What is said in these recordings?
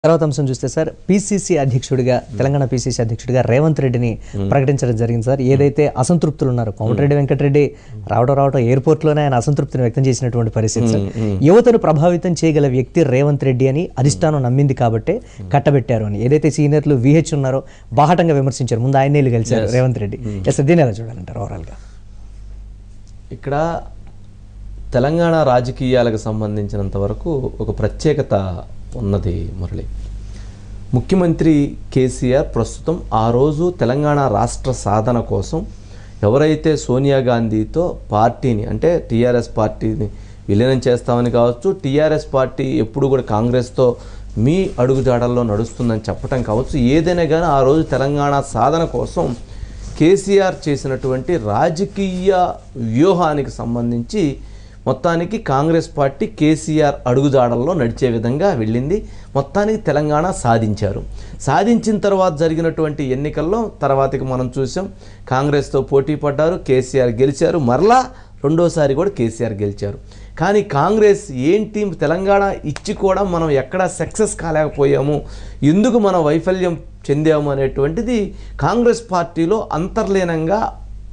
తర్వాత అంశం చూస్తే సార్ పిసిసి అధ్యక్షుడిగా తెలంగాణ పిసిసి అధ్యక్షుడిగా రేవంత్ రెడ్డిని ప్రకటించడం జరిగింది సార్ ఏదైతే అసంతృప్తులు ఉన్నారు కోమటిరెడ్డి వెంకటరెడ్డి రావడం రావడం ఎయిర్పోర్ట్ లోనే ఆయన అసంతృప్తిని వ్యక్తం చేసినటువంటి పరిస్థితి సార్ యువతను ప్రభావితం చేయగల వ్యక్తి రేవంత్ రెడ్డి అని అధిష్టానం నమ్మింది కాబట్టే కట్టబెట్టారు అని ఏదైతే సీనియర్లు విహెచ్ ఉన్నారో బాహటంగా విమర్శించారు ముందు ఆయన నీళ్ళు కలిశారు రేవంత్ రెడ్డి ఎస్ దీని ఎలా చూడాలంటారు ఓవరాల్ గా ఇక్కడ తెలంగాణ రాజకీయాలకు సంబంధించినంత వరకు ఒక ప్రత్యేకత ఉన్నది మురళి ముఖ్యమంత్రి కేసీఆర్ ప్రస్తుతం ఆ రోజు తెలంగాణ రాష్ట్ర సాధన కోసం ఎవరైతే సోనియా గాంధీతో పార్టీని అంటే టీఆర్ఎస్ పార్టీని విలీనం చేస్తామని కావచ్చు టీఆర్ఎస్ పార్టీ ఎప్పుడు కూడా కాంగ్రెస్తో మీ అడుగుజాడల్లో నడుస్తుందని చెప్పటం కావచ్చు ఏదైనా కానీ ఆ రోజు తెలంగాణ సాధన కోసం కేసీఆర్ చేసినటువంటి రాజకీయ వ్యూహానికి సంబంధించి మొత్తానికి కాంగ్రెస్ పార్టీ కేసీఆర్ అడుగుజాడల్లో నడిచే విధంగా వెళ్ళింది మొత్తానికి తెలంగాణ సాధించారు సాధించిన తర్వాత జరిగినటువంటి ఎన్నికల్లో తర్వాతకి మనం చూసాం కాంగ్రెస్తో పోటీ పడ్డారు కేసీఆర్ గెలిచారు మరలా రెండోసారి కూడా కేసీఆర్ గెలిచారు కానీ కాంగ్రెస్ ఏంటి తెలంగాణ ఇచ్చి కూడా మనం ఎక్కడా సక్సెస్ కాలేకపోయాము ఎందుకు మన వైఫల్యం చెందాము అనేటువంటిది కాంగ్రెస్ పార్టీలో అంతర్లీనంగా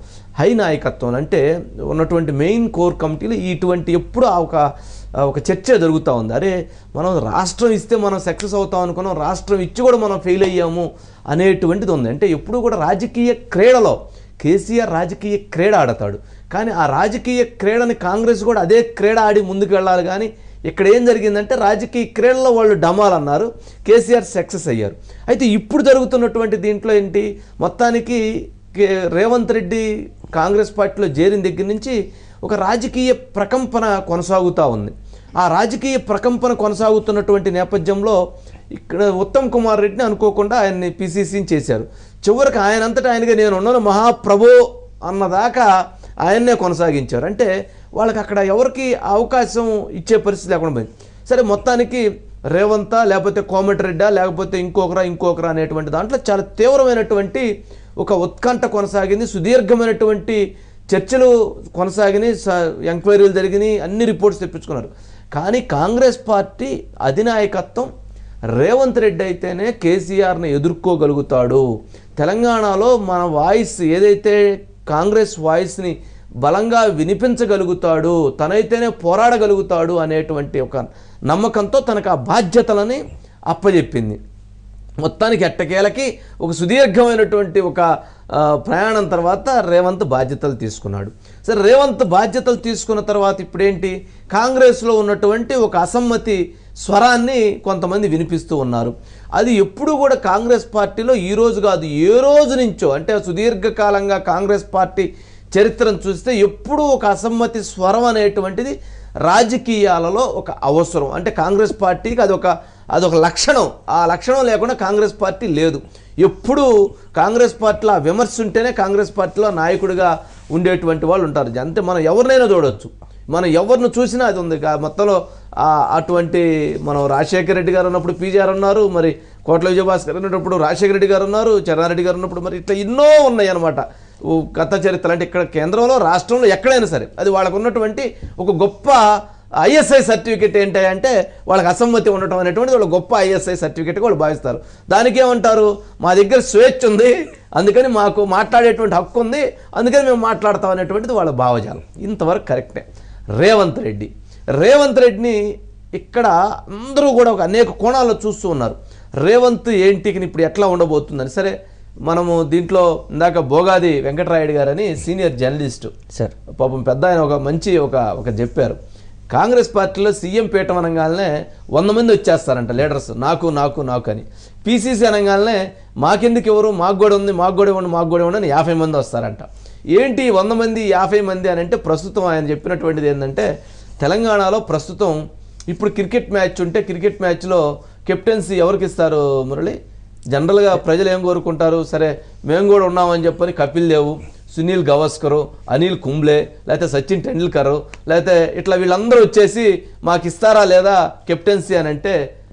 హై నాయకత్వం అంటే ఉన్నటువంటి మెయిన్ కోర్ కమిటీలు ఇటువంటి ఎప్పుడు ఆ ఒక ఆ ఒక చర్చ జరుగుతూ ఉంది అరే మనం రాష్ట్రం ఇస్తే మనం సక్సెస్ అవుతాం అనుకున్నాం రాష్ట్రం ఇచ్చి కూడా మనం ఫెయిల్ అయ్యాము అనేటువంటిది ఉంది అంటే ఎప్పుడు కూడా రాజకీయ క్రీడలో కేసీఆర్ రాజకీయ క్రీడ ఆడతాడు కానీ ఆ రాజకీయ క్రీడని కాంగ్రెస్ కూడా అదే క్రీడ ఆడి ముందుకు వెళ్ళాలి కానీ ఇక్కడ ఏం జరిగిందంటే రాజకీయ క్రీడలో వాళ్ళు డమాల్ అన్నారు కేసీఆర్ సక్సెస్ అయ్యారు అయితే ఇప్పుడు జరుగుతున్నటువంటి దీంట్లో ఏంటి మొత్తానికి కే- రేవంత్ రెడ్డి కాంగ్రెస్ పార్టీలో చేరిన దగ్గర నుంచి ఒక రాజకీయ ప్రకంపన కొనసాగుతూ ఉంది ఆ రాజకీయ ప్రకంపన కొనసాగుతున్నటువంటి నేపథ్యంలో ఇక్కడ ఉత్తమ్ కుమార్ రెడ్డిని అనుకోకుండా ఆయన్ని పిసిసిని చేశారు చివరికి ఆయనంతటా ఆయనగా నేను ఉన్నాను మహాప్రభు అన్నదాకా ఆయన్నే కొనసాగించారు అంటే వాళ్ళకి అక్కడ ఎవరికి అవకాశం ఇచ్చే పరిస్థితి లేకుండా పోయింది సరే మొత్తానికి రేవంతా లేకపోతే కోమటిరెడ్డా లేకపోతే ఇంకొకరా ఇంకొకరా అనేటువంటి దాంట్లో చాలా తీవ్రమైనటువంటి ఒక ఉత్కంఠ కొనసాగింది సుదీర్ఘమైనటువంటి చర్చలు కొనసాగినాయి స- ఎంక్వైరీలు జరిగినాయి అన్ని రిపోర్ట్స్ తెప్పించుకున్నారు కానీ కాంగ్రెస్ పార్టీ అధినాయకత్వం రేవంత్ రెడ్డి అయితేనే కేసీఆర్ని ఎదుర్కోగలుగుతాడు తెలంగాణలో మన వాయిస్ ఏదైతే కాంగ్రెస్ వాయిస్ని బలంగా వినిపించగలుగుతాడు తనైతేనే పోరాడగలుగుతాడు అనేటువంటి ఒక నమ్మకంతో తనకు ఆ బాధ్యతలని అప్పజెప్పింది మొత్తానికి ఎట్టకేలకి ఒక సుదీర్ఘమైనటువంటి ఒక ఆ, ప్రయాణం తర్వాత రేవంత్ బాధ్యతలు తీసుకున్నాడు సరే రేవంత్ బాధ్యతలు తీసుకున్న తర్వాత ఇప్పుడేంటి కాంగ్రెస్లో ఉన్నటువంటి ఒక అసమ్మతి స్వరాన్ని కొంతమంది వినిపిస్తూ ఉన్నారు అది ఎప్పుడు కూడా కాంగ్రెస్ పార్టీలో ఈ రోజు కాదు ఏ రోజు నుంచో అంటే సుదీర్ఘకాలంగా కాంగ్రెస్ పార్టీ చరిత్రను చూస్తే ఎప్పుడూ ఒక అసమ్మతి స్వరం అనేటువంటిది రాజకీయాలలో ఒక అవసరం అంటే కాంగ్రెస్ పార్టీకి అదొక అదొక లక్షణం ఆ లక్షణం లేకుండా కాంగ్రెస్ పార్టీ లేదు ఎప్పుడు కాంగ్రెస్ పార్టీలో ఆ విమర్శ ఉంటేనే కాంగ్రెస్ పార్టీలో నాయకుడిగా ఉండేటువంటి వాళ్ళు ఉంటారు అంతే మనం ఎవరినైనా చూడవచ్చు మనం ఎవరిని చూసినా అది ఉంది కా- మొత్తంలో ఆ అటువంటి మనం రాజశేఖర రెడ్డి గారు ఉన్నప్పుడు పీజీఆర్ ఉన్నారు మరి కోట్ల విజయభాస్కర్ ఉన్నప్పుడు రాజశేఖర రెడ్డి గారు ఉన్నారు చరణారెడ్డి గారు ఉన్నప్పుడు మరి ఇట్లా ఎన్నో ఉన్నాయి అనమాట గత చరిత్ర అంటే ఇక్కడ కేంద్రంలో రాష్ట్రంలో ఎక్కడైనా సరే అది వాళ్ళకు ఉన్నటువంటి ఒక గొప్ప ఐఎస్ఐ సర్టిఫికెట్ ఏంటి అంటే వాళ్ళకి అసమ్మతి ఉండటం అనేటువంటిది వాళ్ళ గొప్ప ఐఎస్ఐ సర్టిఫికెట్గా వాళ్ళు భావిస్తారు దానికి ఏమంటారు మా దగ్గర స్వేచ్ఛ ఉంది అందుకని మాకు మాట్లాడేటువంటి హక్కు ఉంది అందుకని మేము మాట్లాడతాం అనేటువంటిది వాళ్ళ భావజాలం ఇంతవరకు కరెక్టే రేవంత్ రెడ్డి రేవంత్ రెడ్డిని ఇక్కడ అందరూ కూడా ఒక అనేక కోణాల్లో చూస్తూ ఉన్నారు రేవంత్ ఏంటికి ఇప్పుడు ఎట్లా ఉండబోతుందని సరే మనము దీంట్లో ఇందాక భోగాది వెంకటరాయుడు గారని సీనియర్ జర్నలిస్టు సార్ పాపం పెద్ద ఆయన ఒక మంచి ఒక ఒక చెప్పారు కాంగ్రెస్ పార్టీలో సీఎం పీఠం అనగానే వంద మంది వచ్చేస్తారంట లీడర్స్ నాకు నాకు నాకు అని పీసీసీ అనగానే మాకెందుకు ఎవరు మాకు కూడా ఉంది మాకు కూడా ఇవ్వండి మాకు కూడా ఇవ్వండి అని యాభై మంది వస్తారంట ఏంటి ఈ వంద మంది యాభై మంది అని అంటే ప్రస్తుతం ఆయన చెప్పినటువంటిది ఏంటంటే తెలంగాణలో ప్రస్తుతం ఇప్పుడు క్రికెట్ మ్యాచ్ ఉంటే క్రికెట్ మ్యాచ్లో కెప్టెన్సీ ఎవరికి ఇస్తారు మురళి జనరల్గా ప్రజలు ఏం కోరుకుంటారు సరే మేము కూడా ఉన్నామని చెప్పని కపిల్ దేవ్ సునీల్ గవాస్కరు అనిల్ కుంబ్లే లేకపోతే సచిన్ టెండూల్కర్ లేకపోతే ఇట్లా వీళ్ళందరూ వచ్చేసి మాకు ఇస్తారా లేదా కెప్టెన్సీ అని అంటే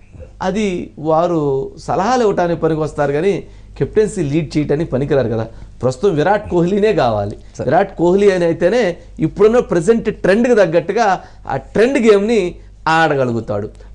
అది వారు సలహాలు ఇవ్వటానికి పనికి వస్తారు కానీ కెప్టెన్సీ లీడ్ చేయటానికి పనికిరారు కదా ప్రస్తుతం విరాట్ కోహ్లీనే కావాలి విరాట్ కోహ్లీ అని అయితేనే ఇప్పుడున్న ప్రజెంట్ ట్రెండ్కి తగ్గట్టుగా ఆ ట్రెండ్ గేమ్ని ఆడగలుగుతాడు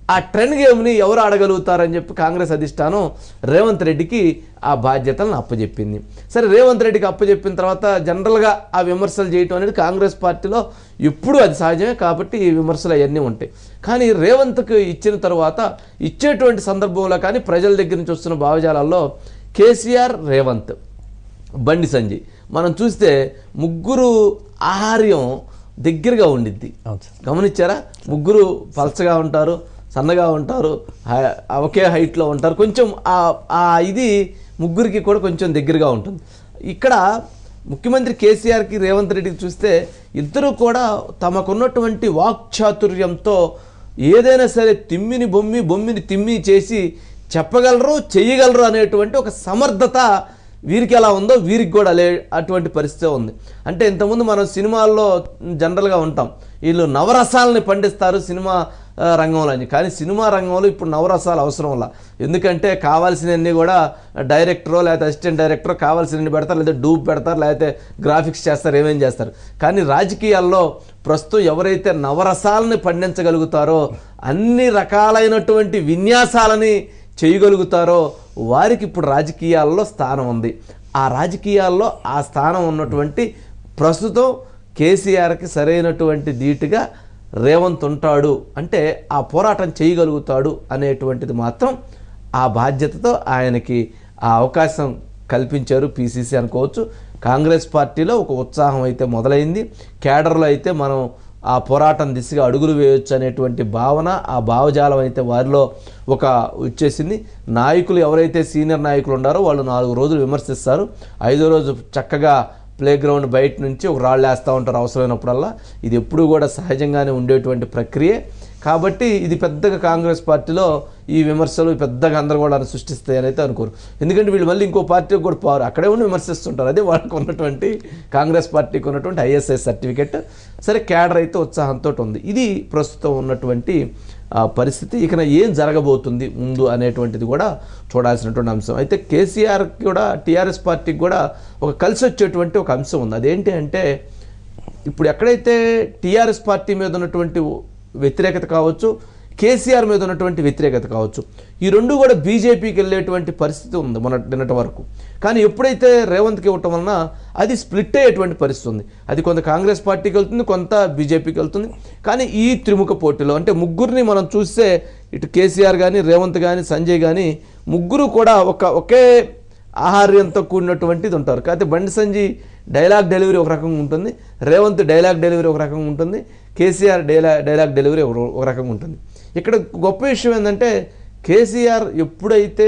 ఆ ట్రెండ్ గేమ్ని ఎవరు ఆడగలుగుతారని చెప్పి కాంగ్రెస్ అధిష్టానం రేవంత్ రెడ్డికి ఆ బాధ్యతలను అప్పచెప్పింది సరే రేవంత్ రెడ్డికి అప్పచెప్పిన తర్వాత జనరల్గా ఆ విమర్శలు చేయటం అనేది కాంగ్రెస్ పార్టీలో ఎప్పుడూ అది సహజమే కాబట్టి ఈ విమర్శలు అవన్నీ ఉంటాయి కానీ రేవంత్కి ఇచ్చిన తర్వాత ఇచ్చేటువంటి సందర్భంలో కానీ ప్రజల దగ్గర నుంచి వస్తున్న భావజాలాల్లో కేసీఆర్ రేవంత్ బండి సంజయ్ మనం చూస్తే ముగ్గురు ఆహార్యం దగ్గరగా ఉండిద్ది అవును సార్ గమనించారా ముగ్గురు పలచగా ఉంటారు సన్నగా ఉంటారు హై- ఒకే హైట్లో ఉంటారు కొంచెం ఆ- ఆ ఇది ముగ్గురికి కూడా కొంచెం దగ్గరగా ఉంటుంది ఇక్కడ ముఖ్యమంత్రి కేసీఆర్కి రేవంత్ రెడ్డికి చూస్తే ఇద్దరు కూడా తమకున్నటువంటి వాక్చాతుర్యంతో ఏదైనా సరే తిమ్మిని బొమ్మి బొమ్మిని తిమ్మి చేసి చెప్పగలరు చేయగలరు అనేటువంటి ఒక సమర్థత వీరికి ఎలా ఉందో వీరికి కూడా లే అటువంటి పరిస్థితి ఉంది అంటే ఇంతకుముందు మనం సినిమాల్లో జనరల్గా ఉంటాం వీళ్ళు నవరసాలని పండిస్తారు సినిమా ఆ, రంగంలో అని కానీ సినిమా రంగంలో ఇప్పుడు నవరసాలు అవసరం లా ఎందుకంటే కావాల్సినవన్నీ కూడా డైరెక్టరో లేకపోతే అసిస్టెంట్ డైరెక్టరో కావాల్సినవి పెడతారు లేదా డూప్ పెడతారు లేకపోతే గ్రాఫిక్స్ చేస్తారు ఏమేం చేస్తారు కానీ రాజకీయాల్లో ప్రస్తుతం ఎవరైతే నవరసాలని పండించగలుగుతారో అన్ని రకాలైనటువంటి విన్యాసాలని చేయగలుగుతారో వారికి ఇప్పుడు రాజకీయాల్లో స్థానం ఉంది ఆ రాజకీయాల్లో ఆ స్థానం ఉన్నటువంటి ప్రస్తుతం కేసీఆర్కి సరైనటువంటి ధీటుగా రేవంత్ ఉంటాడు అంటే ఆ పోరాటం చేయగలుగుతాడు అనేటువంటిది మాత్రం ఆ బాధ్యతతో ఆయనకి ఆ అవకాశం కల్పించారు పీసీసీ అనుకోవచ్చు కాంగ్రెస్ పార్టీలో ఒక ఉత్సాహం అయితే మొదలైంది కేడర్లో అయితే మనం ఆ పోరాటం దిశగా అడుగులు వేయొచ్చు అనేటువంటి భావన ఆ భావజాలం అయితే వారిలో ఒక వచ్చేసింది నాయకులు ఎవరైతే సీనియర్ నాయకులు ఉన్నారో వాళ్ళు నాలుగు రోజులు విమర్శిస్తారు ఐదో రోజు చక్కగా ప్లే గ్రౌండ్ బయట నుంచి ఒక రాళ్ళు వేస్తూ ఉంటారు అవసరమైనప్పుడల్లా ఇది ఎప్పుడూ కూడా సహజంగానే ఉండేటువంటి ప్రక్రియ కాబట్టి ఇది పెద్దగా కాంగ్రెస్ పార్టీలో ఈ విమర్శలు పెద్ద గందరగోళాన్ని సృష్టిస్తాయని అయితే అనుకోరు ఎందుకంటే వీళ్ళు మళ్ళీ ఇంకో పార్టీకి కూడా పోరు అక్కడే ఉండి విమర్శిస్తుంటారు అదే వాళ్ళకు ఉన్నటువంటి కాంగ్రెస్ పార్టీకి ఉన్నటువంటి ఐఎస్ఐ సర్టిఫికెట్ సరే క్యాడర్ అయితే ఉత్సాహంతో ఉంది ఇది ప్రస్తుతం ఉన్నటువంటి ఆ, పరిస్థితి ఇక ఏం జరగబోతుంది ముందు అనేటువంటిది కూడా చూడాల్సినటువంటి అంశం అయితే కేసీఆర్ కూడా టీఆర్ఎస్ పార్టీకి కూడా ఒక కలిసి వచ్చేటువంటి ఒక అంశం ఉంది అదేంటి అంటే ఇప్పుడు ఎక్కడైతే టీఆర్ఎస్ పార్టీ మీద ఉన్నటువంటి వ్యతిరేకత కావచ్చు కేసీఆర్ మీద ఉన్నటువంటి వ్యతిరేకత కావచ్చు ఈ రెండు కూడా బీజేపీకి వెళ్ళేటువంటి పరిస్థితి ఉంది మన నిన్నటి వరకు కానీ ఎప్పుడైతే రేవంత్కి ఇవ్వటం వలన అది స్ప్లిట్ అయ్యేటువంటి పరిస్థితి ఉంది అది కొంత కాంగ్రెస్ పార్టీకి వెళ్తుంది కొంత బీజేపీకి వెళ్తుంది కానీ ఈ త్రిముఖ పోటీలో అంటే ముగ్గురిని మనం చూస్తే ఇటు కేసీఆర్ కానీ రేవంత్ కానీ సంజయ్ కానీ ముగ్గురు కూడా ఒక ఒకే ఆహార్యంతో కూడినటువంటిది ఉంటారు కాకపోతే బండి సంజయ్ డైలాగ్ డెలివరీ ఒక రకంగా ఉంటుంది రేవంత్ డైలాగ్ డెలివరీ ఒక రకంగా ఉంటుంది కేసీఆర్ డైలా డైలాగ్ డెలివరీ ఒక ఒక రకంగా ఉంటుంది ఇక్కడ గొప్ప విషయం ఏంటంటే కేసీఆర్ ఎప్పుడైతే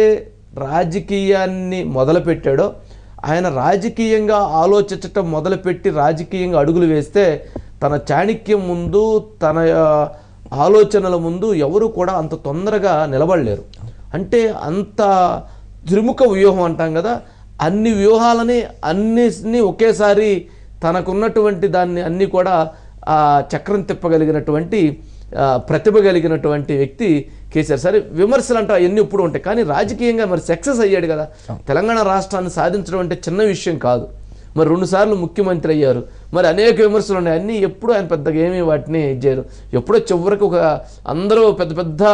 రాజకీయాన్ని మొదలుపెట్టాడో ఆయన రాజకీయంగా ఆలోచించటం మొదలుపెట్టి రాజకీయంగా అడుగులు వేస్తే తన చాణక్యం ముందు తన ఆ, ఆలోచనల ముందు ఎవరు కూడా అంత తొందరగా నిలబడలేరు అంటే అంత త్రిముఖ వ్యూహం అంటాం కదా అన్ని వ్యూహాలని అన్నిటిని ఒకేసారి తనకున్నటువంటి దాన్ని అన్ని కూడా ఆ చక్రం తిప్పగలిగినటువంటి ఆ, ప్రతిభ కలిగినటువంటి వ్యక్తి కేసీఆర్ సరే విమర్శలు అంటే అవన్నీ ఇప్పుడు ఉంటాయి కానీ రాజకీయంగా మరి సక్సెస్ అయ్యాడు కదా తెలంగాణ రాష్ట్రాన్ని సాధించడం అంటే చిన్న విషయం కాదు మరి రెండుసార్లు ముఖ్యమంత్రి అయ్యారు మరి అనేక విమర్శలు ఉన్నాయి అన్నీ ఎప్పుడు ఆయన పెద్దగా ఏమీ వాటిని ఇచ్చారు ఎప్పుడో చివరికి ఒక అందరూ పెద్ద పెద్ద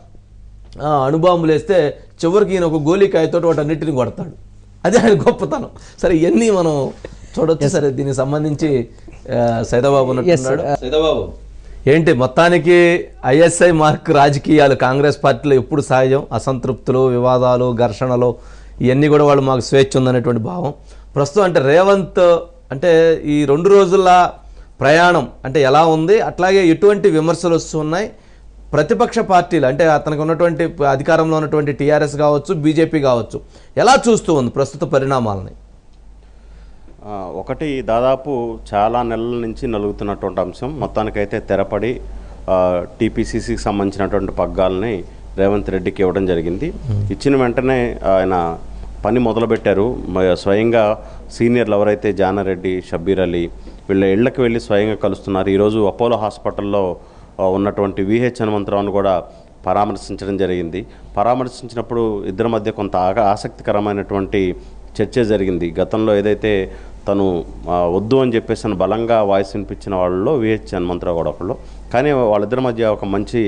ఆ, అణుబాంబులు వేస్తే చివరికి ఈయన ఒక గోళీకాయతో వాటి అన్నిటిని కొడతాడు అదే ఆయన గొప్పతనం సరే ఇవన్నీ మనం చూడొచ్చు సరే దీనికి సంబంధించి ఆ, సైదాబాబు ఉన్నట్టున్నాడు సైదాబాబు ఏంటి మొత్తానికి ఐఎస్ఐ మార్క్ రాజకీయాలు కాంగ్రెస్ పార్టీలో ఎప్పుడు సహజం అసంతృప్తులు వివాదాలు ఘర్షణలు ఇవన్నీ కూడా వాళ్ళు మాకు స్వేచ్ఛ ఉందనేటువంటి భావం ప్రస్తుతం అంటే రేవంత్ అంటే ఈ రెండు రోజుల ప్రయాణం అంటే ఎలా ఉంది అట్లాగే ఎటువంటి విమర్శలు వస్తున్నాయి ప్రతిపక్ష పార్టీలు అంటే అతనికి ఉన్నటువంటి అధికారంలో ఉన్నటువంటి టీఆర్ఎస్ కావచ్చు బీజేపీ కావచ్చు ఎలా చూస్తూ ఉంది ప్రస్తుత పరిణామాలని ఆ, ఒకటి దాదాపు చాలా నెలల నుంచి నలుగుతున్నటువంటి అంశం మొత్తానికైతే తెరపడి టీపీసీసీకి సంబంధించినటువంటి పగ్గాలని రేవంత్ రెడ్డికి ఇవ్వడం జరిగింది ఇచ్చిన వెంటనే ఆయన పని మొదలుపెట్టారు మ- స్వయంగా సీనియర్లు ఎవరైతే జానారెడ్డి షబ్బీర్ అలీ వీళ్ళ ఇళ్లకు వెళ్ళి స్వయంగా కలుస్తున్నారు ఈరోజు అపోలో హాస్పిటల్లో ఆ, ఉన్నటువంటి విహెచ్ హనుమంతరావును కూడా పరామర్శించడం జరిగింది పరామర్శించినప్పుడు ఇద్దరి మధ్య కొంత ఆగా ఆసక్తికరమైనటువంటి చర్చ జరిగింది గతంలో ఏదైతే తను ఆ, వద్దు అని చెప్పేసి అని బలంగా వాయిస్ వినిపించిన వాళ్ళలో విహెచ్ హనుమంతరావు కూడా ఒకళ్ళు కానీ వాళ్ళిద్దరి మధ్య ఒక మంచి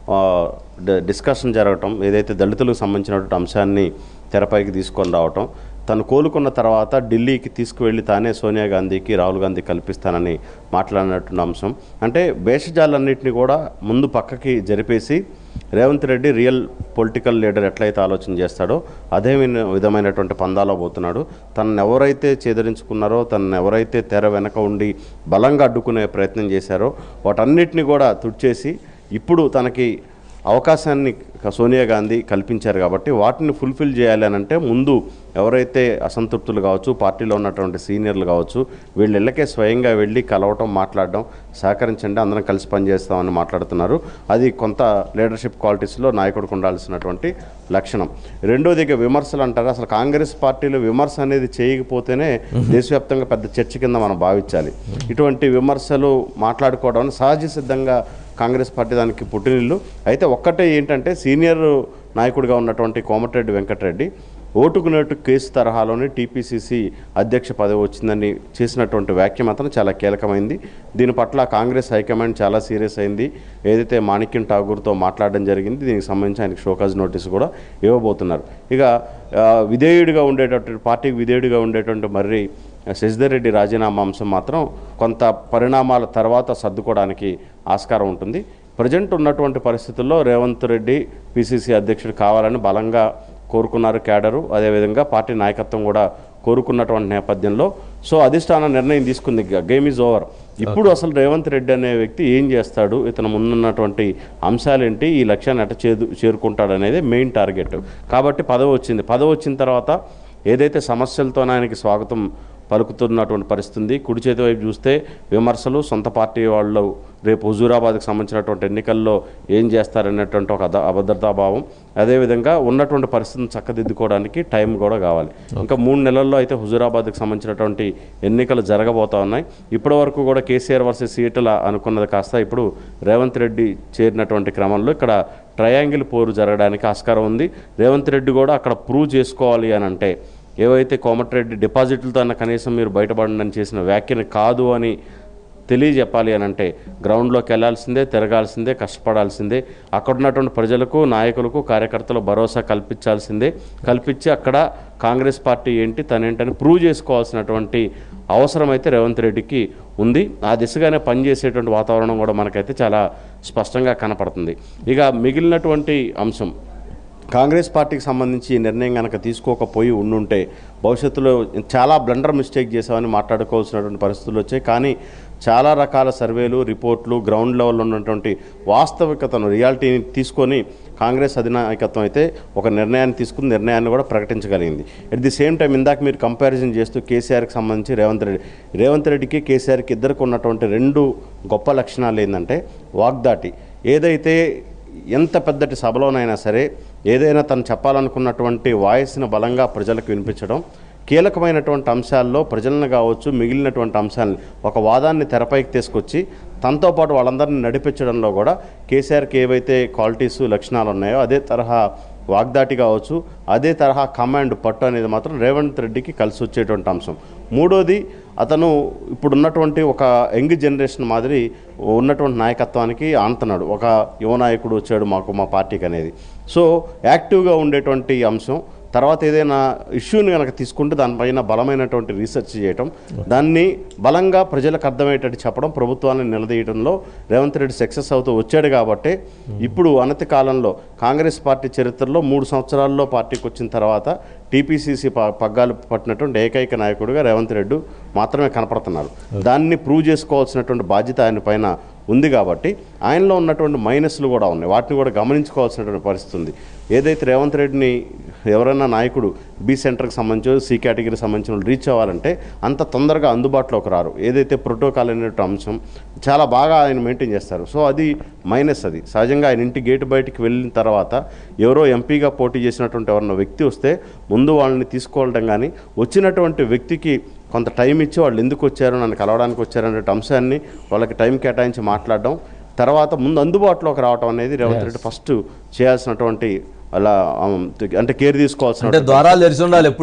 ఆ, డి- డిస్కషన్ జరగటం ఏదైతే దళితులకు సంబంధించినటువంటి అంశాన్ని తెరపైకి తీసుకొని రావటం తను కోలుకున్న తర్వాత ఢిల్లీకి తీసుకువెళ్ళి తానే సోనియా గాంధీకి రాహుల్ గాంధీ కల్పిస్తానని మాట్లాడినటువంటి అంశం అంటే భేషజాలన్నింటినీ కూడా ముందు పక్కకి జరిపేసి Revanth Reddy real political leader ఎట్లయితే ఆలోచన చేస్తాడో అదే విన- విధమైనటువంటి పందాలో పోతున్నాడు తనను ఎవరైతే చేదరించుకున్నారో తనను ఎవరైతే తెర వెనక ఉండి బలంగా అడ్డుకునే ప్రయత్నం చేశారో వాటన్నిటిని కూడా తుడిచేసి ఇప్పుడు తనకి అవకాశాన్ని క- సోనియా గాంధీ కల్పించారు కాబట్టి వాటిని ఫుల్ఫిల్ చేయాలి అని అంటే ముందు ఎవరైతే అసంతృప్తులు కావచ్చు పార్టీలో ఉన్నటువంటి సీనియర్లు కావచ్చు వీళ్ళ ఇళ్ళకే స్వయంగా వెళ్ళి కలవటం మాట్లాడడం సహకరించండి అందరం కలిసి పనిచేస్తామని మాట్లాడుతున్నారు అది కొంత లీడర్షిప్ క్వాలిటీస్లో నాయకుడికి ఉండాల్సినటువంటి లక్షణం రెండోది ఇక విమర్శలు అంటారు అసలు కాంగ్రెస్ పార్టీలో విమర్శ అనేది చేయకపోతేనే దేశవ్యాప్తంగా పెద్ద చర్చ కింద మనం భావించాలి ఇటువంటి విమర్శలు మాట్లాడుకోవడం సహజ సిద్ధంగా కాంగ్రెస్ పార్టీ దానికి పుట్టినిల్లు అయితే ఒక్కటే ఏంటంటే సీనియర్ నాయకుడిగా ఉన్నటువంటి కోమటిరెడ్డి వెంకటరెడ్డి ఓటుకు నోటు కేసు తరహాలోనే టీపీసీసీ అధ్యక్ష పదవి వచ్చిందని చేసినటువంటి వ్యాఖ్య మాత్రం చాలా కీలకమైంది దీని పట్ల కాంగ్రెస్ హైకమాండ్ చాలా సీరియస్ అయింది ఏదైతే మాణిక్యం ఠాగూర్తో మాట్లాడడం జరిగింది దీనికి సంబంధించి ఆయనకు షోకాజ్ నోటీస్ కూడా ఇవ్వబోతున్నారు ఇక ఆ, విధేయుడిగా ఉండేటటువంటి పార్టీకి విధేయుడిగా ఉండేటువంటి మర్రి శశిధర్ రెడ్డి రాజీనామా అంశం మాత్రం కొంత పరిణామాల తర్వాత సర్దుకోవడానికి ఆస్కారం ఉంటుంది ప్రజెంట్ ఉన్నటువంటి పరిస్థితుల్లో రేవంత్ రెడ్డి పిసిసి అధ్యక్షుడు కావాలని బలంగా కోరుకున్నారు క్యాడరు అదేవిధంగా పార్టీ నాయకత్వం కూడా కోరుకున్నటువంటి నేపథ్యంలో సో అధిష్టానం నిర్ణయం తీసుకుంది గేమ్ ఈజ్ ఓవర్ ఇప్పుడు అసలు రేవంత్ రెడ్డి అనే వ్యక్తి ఏం చేస్తాడు ఇతను ముందున్నటువంటి అంశాలేంటి ఈ లక్ష్యాన్ని ఎట చేదు చేరుకుంటాడు అనేది మెయిన్ టార్గెట్ కాబట్టి పదవి వచ్చింది పదవి వచ్చిన తర్వాత ఏదైతే సమస్యలతో ఆయనకి స్వాగతం పలుకుతున్నటువంటి పరిస్థితి ఉంది కుడి చేతి వైపు చూస్తే విమర్శలు సొంత పార్టీ వాళ్ళు రేపు హుజూరాబాద్కి సంబంధించినటువంటి ఎన్నికల్లో ఏం చేస్తారనేటువంటి ఒక అద- అభద్రతాభావం అదేవిధంగా ఉన్నటువంటి పరిస్థితిని చక్కదిద్దుకోవడానికి టైం కూడా కావాలి ఇంకా మూడు నెలల్లో అయితే హుజూరాబాద్కి సంబంధించినటువంటి ఎన్నికలు జరగబోతా ఉన్నాయి ఇప్పటి వరకు కూడా కేసీఆర్ వర్సెస్ సీటుల అనుకున్నది కాస్త ఇప్పుడు రేవంత్ రెడ్డి చేరినటువంటి క్రమంలో ఇక్కడ ట్రయాంగిల్ పోరు జరగడానికి ఆస్కారం ఉంది రేవంత్ రెడ్డి కూడా అక్కడ ప్రూవ్ చేసుకోవాలి అని అంటే ఏవైతే కోమటిరెడ్డి డిపాజిట్లతో అన్న కనీసం మీరు బయటపడండి చేసిన వ్యాఖ్యని కాదు అని తెలియజెప్పాలి అని అంటే గ్రౌండ్లోకి వెళ్ళాల్సిందే తిరగాల్సిందే కష్టపడాల్సిందే అక్కడ ఉన్నటువంటి ప్రజలకు నాయకులకు కార్యకర్తలు భరోసా కల్పించాల్సిందే కల్పించి అక్కడ కాంగ్రెస్ పార్టీ ఏంటి తనేంటని ప్రూవ్ చేసుకోవాల్సినటువంటి అవసరం అయితే రేవంత్ రెడ్డికి ఉంది ఆ దిశగానే పనిచేసేటువంటి వాతావరణం కూడా మనకైతే చాలా స్పష్టంగా కనపడుతుంది ఇక మిగిలినటువంటి అంశం కాంగ్రెస్ పార్టీకి సంబంధించి ఈ నిర్ణయం కనుక తీసుకోకపోయి ఉండుంటే భవిష్యత్తులో చాలా బ్లండర్ మిస్టేక్ చేసామని మాట్లాడుకోవాల్సినటువంటి పరిస్థితులు వచ్చాయి కానీ చాలా రకాల సర్వేలు రిపోర్ట్లు గ్రౌండ్ లెవెల్లో ఉన్నటువంటి వాస్తవికతను రియాలిటీని తీసుకొని కాంగ్రెస్ అధినాయకత్వం అయితే ఒక నిర్ణయాన్ని తీసుకుని నిర్ణయాన్ని కూడా ప్రకటించగలిగింది అట్ ది సేమ్ టైం ఇందాక మీరు కంపారిజన్ చేస్తూ కేసీఆర్కి సంబంధించి రేవంత్ రెడ్డి రేవంత్ రెడ్డికి కేసీఆర్కి ఇద్దరికి ఉన్నటువంటి రెండు గొప్ప లక్షణాలు ఏంటంటే వాగ్దాటి ఏదైతే ఎంత పెద్దటి సభలోనైనా సరే ఏదైనా తను చెప్పాలనుకున్నటువంటి వాయిస్ని బలంగా ప్రజలకు వినిపించడం కీలకమైనటువంటి అంశాల్లో ప్రజలను కావచ్చు మిగిలినటువంటి అంశాలను ఒక వాదాన్ని తెరపైకి తీసుకొచ్చి తనతో పాటు వాళ్ళందరినీ నడిపించడంలో కూడా కేసీఆర్కి ఏవైతే క్వాలిటీస్ లక్షణాలు ఉన్నాయో అదే తరహా వాగ్దాటి కావచ్చు అదే తరహా కమాండ్ పట్టు అనేది మాత్రం రేవంత్ రెడ్డికి కలిసి వచ్చేటువంటి అంశం మూడోది అతను ఇప్పుడు ఉన్నటువంటి ఒక యంగ్ జనరేషన్ మాదిరి ఉన్నటువంటి నాయకత్వానికి ఆనుతున్నాడు ఒక యువ నాయకుడు వచ్చాడు మాకు మా పార్టీకి అనేది సో యాక్టివ్గా ఉండేటువంటి అంశం తర్వాత ఏదైనా ఇష్యూని కనుక తీసుకుంటే దానిపైన బలమైనటువంటి రీసెర్చ్ చేయటం దాన్ని బలంగా ప్రజలకు అర్థమయ్యేటట్టు చెప్పడం ప్రభుత్వాన్ని నిలదీయడంలో రేవంత్ రెడ్డి సక్సెస్ అవుతూ వచ్చాడు కాబట్టి ఇప్పుడు అనతి కాలంలో కాంగ్రెస్ పార్టీ చరిత్రలో మూడు సంవత్సరాల్లో పార్టీకి వచ్చిన తర్వాత టీపీసీసీ ప- పగ్గాలు పట్టినటువంటి ఏకైక నాయకుడిగా రేవంత్ రెడ్డి మాత్రమే కనపడుతున్నారు దాన్ని ప్రూవ్ చేసుకోవాల్సినటువంటి బాధ్యత ఆయన పైన ఉంది కాబట్టి ఆయనలో ఉన్నటువంటి మైనస్లు కూడా ఉన్నాయి వాటిని కూడా గమనించుకోవాల్సినటువంటి పరిస్థితి ఉంది ఏదైతే రేవంత్ రెడ్డిని ఎవరైనా నాయకుడు బి సెంటర్కి సంబంధించి సి కేటగిరీకి సంబంధించిన వాళ్ళు రీచ్ అవ్వాలంటే అంత తొందరగా అందుబాటులోకి రారు ఏదైతే ప్రోటోకాల్ అనేటువంటి అంశం చాలా బాగా ఆయన మెయింటైన్ చేస్తారు సో అది మైనస్ అది సహజంగా ఆయన ఇంటి గేటు బయటికి వెళ్ళిన తర్వాత ఎవరో ఎంపీగా పోటీ చేసినటువంటి ఎవరన్నా వ్యక్తి వస్తే ముందు వాళ్ళని తీసుకోవడం కానీ వచ్చినటువంటి వ్యక్తికి కొంత టైం ఇచ్చి వాళ్ళు ఎందుకు వచ్చారు నన్ను కలవడానికి వచ్చారనే అంశాన్ని వాళ్ళకి టైం కేటాయించి మాట్లాడడం తర్వాత ముందు అందుబాటులోకి రావడం అనేది రేవంత్ రెడ్డి ఫస్ట్ చేయాల్సినటువంటి అలా ఆమ్, అంటే కేర్ తీసుకోవాల్సిన అంటే ద్వారాలు తెరిచి ఉండాలి ఎప్పుడు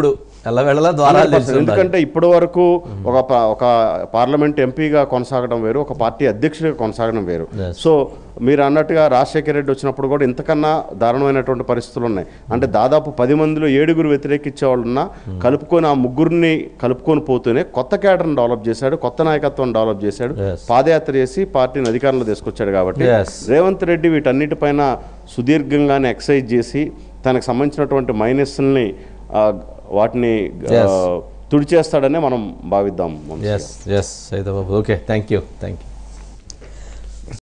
ఎల్లవేళలా ద్వారాలు తెరిచి ఉండాలి. ఎందుకంటే ఇప్పటి వరకు ఒక ప- ఒక పార్లమెంట్ ఎంపీగా కొనసాగడం వేరు ఒక పార్టీ అధ్యక్షుడిగా కొనసాగడం వేరు Yes. సో మీరు అన్నట్టుగా రాజశేఖర రెడ్డి వచ్చినప్పుడు కూడా ఇంతకన్నా దారుణమైనటువంటి పరిస్థితులు ఉన్నాయి అంటే దాదాపు పది మందిలో ఏడుగురు వ్యతిరేకించే వాళ్ళు ఉన్నా కలుపుకొని ఆ ముగ్గురిని కలుపుకొని పోతూనే కొత్త క్యాడర్ని డెవలప్ చేశాడు కొత్త నాయకత్వం డెవలప్ చేశాడు Yes. పాదయాత్ర చేసి పార్టీని అధికారంలో తీసుకొచ్చాడు కాబట్టి Yes. రేవంత్ రెడ్డి వీటన్నిటిపైన సుదీర్ఘంగానే ఎక్సైజ్ చేసి తనకు సంబంధించినటువంటి మైనస్ని వాటిని ఆ, Yes. తుడిచేస్తాడనే మనం భావిద్దాం వంశీ గారు. ఎస్ ఎస్ అయితే బాబు okay thank you thank you